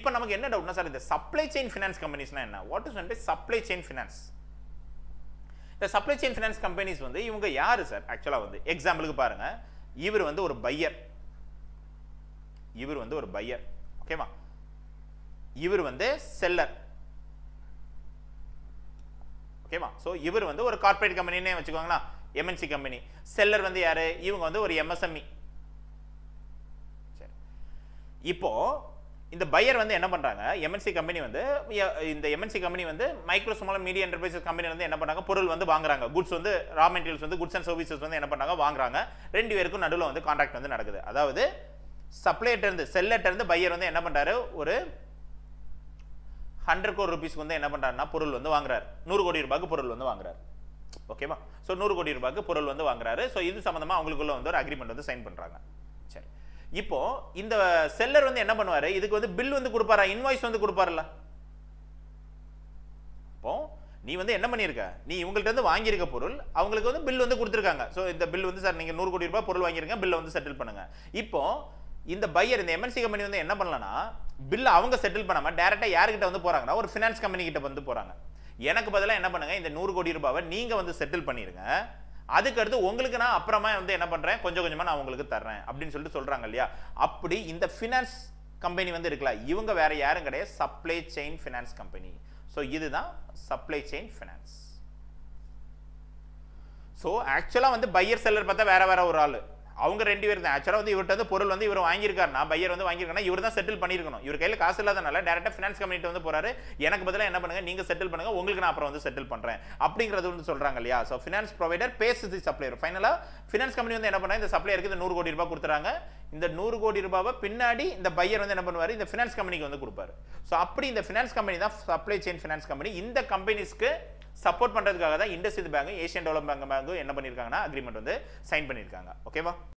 இப்போ நமக்கு என்ன டவுட்னா சார் இந்த சப்ளை செயின் ஃபினான்ஸ் கம்பெனிஸ்னா என்ன வாட் இஸ் வந்து சப்ளை செயின் ஃபினான்ஸ் இந்த சப்ளை செயின் ஃபினான்ஸ் கம்பெனிஸ் வந்து இவங்க யாரு சார் ஆக்சுவலாக வந்து எக்ஸாம்பிளுக்கு பாருங்க இவர் வந்து ஒரு பையர் இவர் வந்து ஒரு பையர் ஓகேவா இவர் வந்து செல்லர் ஓகேவா ஸோ இவர் வந்து ஒரு கார்ப்பரேட் கம்பெனினே வச்சுக்கோங்களா எம்என்சி கம்பெனி செல்லர் வந்து யாரு இவங்க வந்து ஒரு எம்எஸ்எம்இ சரி இப்போ இந்த பையர் வந்து என்ன பண்றாங்க எம்என்சி கம்பெனி வந்து எ- இந்த எம்என்சி கம்பெனி வந்து micro small media enterprises company வந்து என்ன பண்ணாங்க பொருள் வந்து வாங்குறாங்க குட்ஸ் வந்து ரா மெட்டீரியல்ஸ் வந்து குட்ஸ் அண்ட் சர்வீசஸ் வந்து என்ன பண்ணாங்க வாங்குறாங்க ரெண்டு பேருக்கும் நடுவில் வந்து கான்ட்ராக்ட் வந்து நடக்குது அதாவது சப்ளைட்ட இருந்து செல்லட்ட இருந்து பையர் வந்து என்ன பண்றாரு ஒரு ஹண்ட்ரட் கோடி ருபீஸ்க்கு வந்து என்ன பண்றாருன்னா பொருள் வந்து வாங்குறாரு நூறு கோடி ரூபாய்க்கு பொருள் வந்து வாங்குறாரு ஓகேவா ஸோ நூறு கோடி ரூபாய்க்கு பொருள் வந்து வாங்குறாரு ஸோ இது சம்பந்தமா அவங்களுக்குள்ள வந்து ஒரு அக்ரிமெண்ட் வந்து சைன் பண்றாங்க சரி இப்போ இந்த செல்லர் வந்து என்ன பண்ணுவாரு இதுக்கு வந்து பில் வந்து கொடுப்பாரா இன்வாய்ஸ் வந்து கொடுப்பாருல்ல இப்போ நீ வந்து என்ன பண்ணியிருக்க நீ இவங்கள்ட்ட இருந்து வாங்கியிருக்க பொருள் அவங்களுக்கு வந்து பில் வந்து கொடுத்துருக்காங்க ஸோ இந்த பில் வந்து சார் நீங்க நூறு கோடி ரூபாய் பொருள் வாங்கியிருக்க பில்லை வந்து செட்டில் பண்ணுங்க இப்போ இந்த பையர் இந்த எம்என்சி கம்பெனி வந்து என்ன பண்ணலன்னா பில்லை அவங்க செட்டில் பண்ணாம டேரக்டா யார்கிட்ட வந்து போறாங்கன்னா ஒரு ஃபினான்ஸ் கம்பெனி கிட்ட வந்து போறாங்க எனக்கு பதிலாக என்ன பண்ணுங்க இந்த நூறு கோடி ரூபாவை நீங்க வந்து செட்டில் பண்ணிருங்க அதுக்கு அடுத்து உங்களுக்கு நான் அப்புறமா வந்து என்ன பண்றேன் கொஞ்சம் கொஞ்சமா நான் உங்களுக்கு தர்றேன் அப்படின்னு சொல்லிட்டு சொல்றாங்க இல்லையா அப்படி இந்த ஃபினான்ஸ் கம்பெனி வந்து இருக்குல்ல இவங்க வேற யாரும் கிடையாது supply chain finance company so இதுதான் சப்ளை செயின் ஃபினான்ஸ் ஸோ ஆக்சுவலாக வந்து பையர் செல்லர் பார்த்தா வேற வேற ஒரு ஆள் அவங்க ரெண்டு பேர் தான் ஆக்சுவலாக வந்து இவர்கிட்ட வந்து பொருள் வந்து இவர் வாங்கியிருக்காருனா பையர் வந்து வாங்கியிருக்காருனா இவர் தான் செட்டில் பண்ணியிருக்கணும் இவர் கையில் காசு இல்லாதனால டேரெக்டாக ஃபினான்ஸ் கம்பெனிட்டு வந்து போறாரு எனக்கு பதிலாக என்ன பண்ணுங்க நீங்க செட்டில் பண்ணுங்க உங்களுக்கு நான் அப்புறம் வந்து செட்டில் பண்றேன் அப்படிங்கிறது வந்து சொல்றாங்க இல்லையா so finance provider pays the supplier ஃபைனலாக ஃபினான்ஸ் கம்பெனி வந்து என்ன பண்ணா இந்த சப்ளையருக்கு இந்த நூறு கோடி ரூபாய் கொடுத்துறாங்க இந்த நூறு கோடி ரூபாவை பின்னாடி இந்த பையர் வந்து என்ன பண்ணுவார் இந்த ஃபினான்ஸ் கம்பெனிக்கு வந்து கொடுப்பாரு ஸோ அப்படி இந்த ஃபினான்ஸ் கம்பெனி தான் சப்ளை செயின் ஃபினான்ஸ் கம்பெனி இந்த கம்பெனிஸ்க்கு சப்போர்ட் பண்றதுக்காக தான் IndusInd bank Asian develop bank bank என்ன பண்ணியிருக்காங்கன்னா அக்ரிமெண்ட் வந்து சைன் பண்ணியிருக்காங்க ஓகேவா